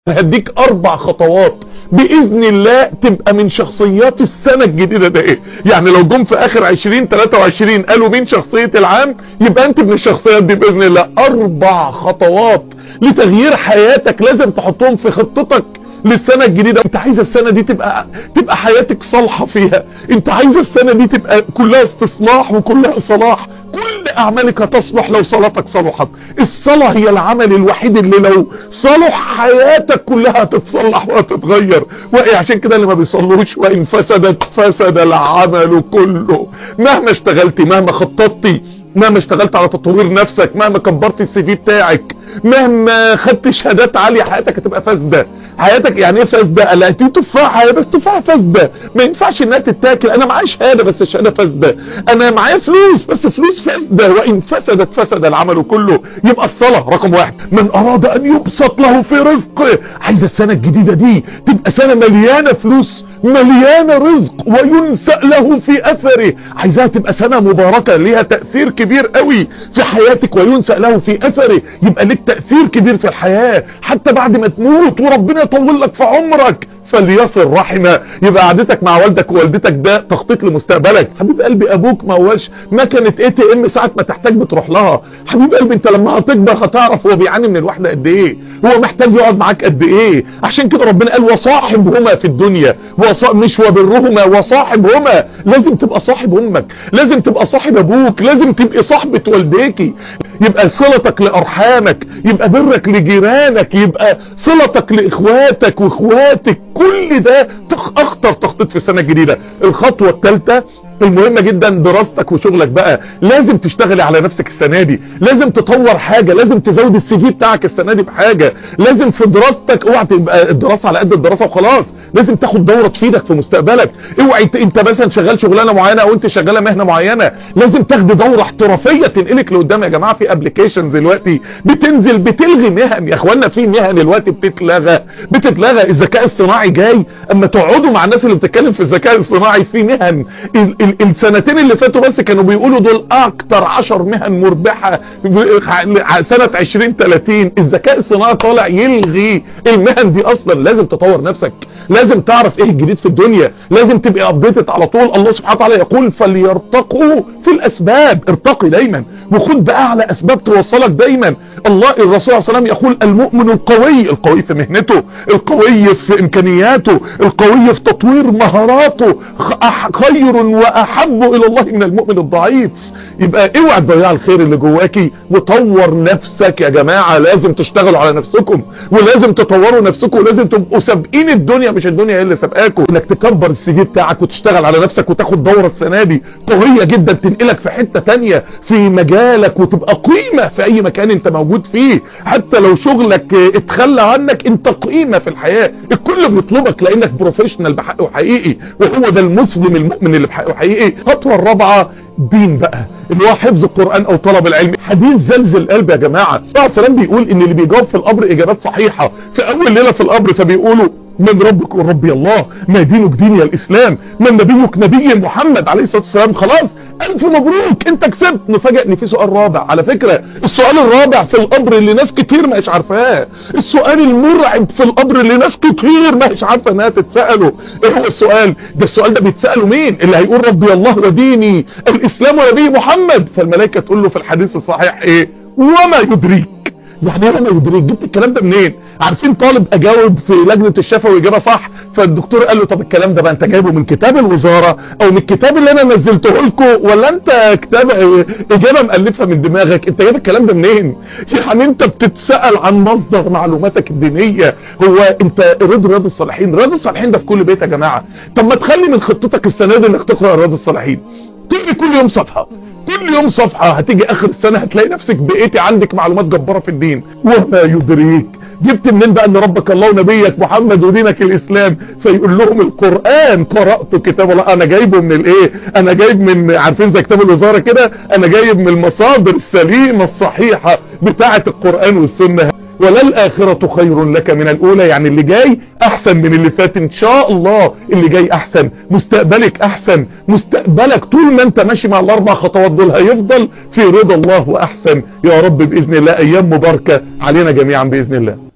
هديك اربع خطوات باذن الله تبقى من شخصيات السنة الجديدة ده ايه يعني لو جم في اخر 20 23 قالوا مين شخصية العام يبقى انت من الشخصيات دي باذن الله اربع خطوات لتغيير حياتك لازم تحطهم في خطتك للسنة الجديدة انت عايز السنة دي تبقى تبقى حياتك صالحة فيها انت عايز السنة دي تبقى كلها استصلاح وكلها صلاح كل اعمالك هتصلح لو صلاتك صلحت الصلاة هي العمل الوحيد اللي لو صلح حياتك كلها هتتصلح وهتتغير وايه عشان كده اللي ما بيصلوش وان فسدت فسد العمل كله مهما اشتغلتي مهما خططتي مهما اشتغلت على تطوير نفسك مهما كبرت السي في بتاعك مهما خدت شهادات عالية حياتك هتبقى فاسدة حياتك يعني ايه فاسدة لقيتيه تفاحة بس تفاحة فاسدة ما ينفعش انها تتاكل انا معايا شهادة بس الشهادة فاسدة انا معايا فلوس بس فلوس فاسدة وان فسدت فسد العمل كله يبقى الصلاة رقم واحد من اراد ان يبسط له في رزقه عايز السنة الجديدة دي تبقى سنة مليانة فلوس مليانة رزق وينسأ له في اثره عايزاها تبقى سنة مباركة ليها تأثير كبير قوي في حياتك وينسأ له في اثره يبقى لك تأثير كبير في الحياة حتى بعد ما تموت وربنا يطول لك في عمرك فليصل رحمه يبقى قعدتك مع والدك ووالدتك ده تخطيط لمستقبلك حبيب قلبي ابوك ما هوش ما كانت اي تي ام ساعه ما تحتاج بتروح لها حبيب قلبي انت لما هتكبر هتعرف هو بيعاني من الوحده قد ايه هو محتاج يقعد معاك قد ايه عشان كده ربنا قال وصاحبهما في الدنيا وصا... مش وبرهما وصاحبهما لازم تبقى صاحب امك لازم تبقى صاحب ابوك لازم تبقى صاحبه والديكي يبقى صلتك لارحامك يبقى برك لجيرانك يبقى صلتك لاخواتك واخواتك كل ده اخطر تخطيط في السنة الجديدة الخطوة الثالثة المهمة جدا دراستك وشغلك بقى لازم تشتغلي على نفسك السنة دي لازم تطور حاجة لازم تزود السي في بتاعك السنة دي بحاجة لازم في دراستك اوعى تبقى الدراسة على قد الدراسة وخلاص لازم تاخد دورة تفيدك في مستقبلك اوعى ت- انت مثلا شغال شغلانة معينة او انت شغالة مهنة معينة لازم تاخد دورة احترافية تنقلك لقدام يا جماعة في ابلكيشنز دلوقتي بتنزل بتلغي مهن يا اخوانا في مهن دلوقتي بتتلغى بتتلغى الذكاء الصناعي جاي اما تقعدوا مع الناس اللي بتتكلم في الذكاء الصناعي في مهن ال ال السنتين اللي فاتوا بس كانوا بيقولوا دول اكتر عشر مهن مربحة في- سنة 2030 الذكاء الصناعي طالع يلغي المهن دي اصلا لازم تطور نفسك لازم تعرف ايه الجديد في الدنيا لازم تبقى ابديتد على طول الله سبحانه وتعالى يقول فليرتقوا في الاسباب ارتقي دايما وخد بقى على اسباب توصلك دايما الله الرسول صلى الله عليه وسلم يقول المؤمن القوي القوي في مهنته القوي في امكانياته القوي في تطوير مهاراته خ- أح- خير واحب الى الله من المؤمن الضعيف يبقى اوعى تضيع الخير اللي جواكي وطور نفسك يا جماعة لازم تشتغلوا على نفسكم ولازم تطوروا نفسكم ولازم تبقوا سابقين الدنيا مش الدنيا هي اللي سابقاكم انك تكبر السي في بتاعك وتشتغل على نفسك وتاخد دورة السنة دي قوية جدا تنقلك في حتة تانية في مجالك وتبقى قيمة في اي مكان انت موجود فيه حتى لو شغلك اه، اتخلى عنك انت قيمة في الحياة الكل بيطلبك لانك بروفيشنال بحق وحقيقي وهو ده المسلم المؤمن اللي بحق وحقيقي الخطوة الرابعة دين بقى اللي هو حفظ القرآن او طلب العلم حديث زلزل القلب يا جماعة الرسول صلى الله عليه وسلم بيقول ان اللي بيجاوب في القبر اجابات صحيحة في اول ليلة في القبر فبيقولوا من ربك وربي الله ما دينك ديني الاسلام من نبيك نبي محمد عليه الصلاة والسلام خلاص الف مبروك انت كسبت نفاجئ ان في سؤال رابع على فكرة السؤال الرابع في القبر اللي ناس كتير ما هيش عارفاه السؤال المرعب في القبر اللي ناس كتير ما هيش عارفه انها تتساله ايه هو السؤال ده السؤال ده بيتساله مين اللي هيقول ربي الله وديني الاسلام ونبي محمد فالملائكه تقول له في الحديث الصحيح ايه وما يدريك يعني ايه انا يدريك جبت الكلام ده منين عارفين طالب اجاوب في لجنة الشفوي اجابة صح فالدكتور قال له طب الكلام ده بقى انت جايبه من كتاب الوزارة او من الكتاب اللي انا نزلته لكم ولا انت كتاب اجابة مألفها من دماغك انت جايب الكلام ده منين يعني انت بتتسأل عن مصدر معلوماتك الدينية هو انت قريت رياض الصالحين رياض الصالحين ده في كل بيت يا جماعة طب ما تخلي من خطتك السنة دي انك تقرأ رياض الصالحين تقري كل يوم صفحة كل يوم صفحة هتيجي اخر السنة هتلاقي نفسك بقيتي عندك معلومات جبارة في الدين وما يدريك جبت منين بقى ان ربك الله ونبيك محمد ودينك الاسلام فيقول لهم القرآن قرأت كتاب الله انا جايبه من الايه انا جايب من عارفين زي كتاب الوزارة كده انا جايب من المصادر السليمة الصحيحة بتاعة القرآن والسنة وللآخرة خير لك من الأولى يعني اللي جاي أحسن من اللي فات إن شاء الله اللي جاي أحسن مستقبلك أحسن مستقبلك طول ما أنت ماشي مع الأربع خطوات دول هيفضل في رضا الله وأحسن يا رب بإذن الله أيام مباركة علينا جميعا بإذن الله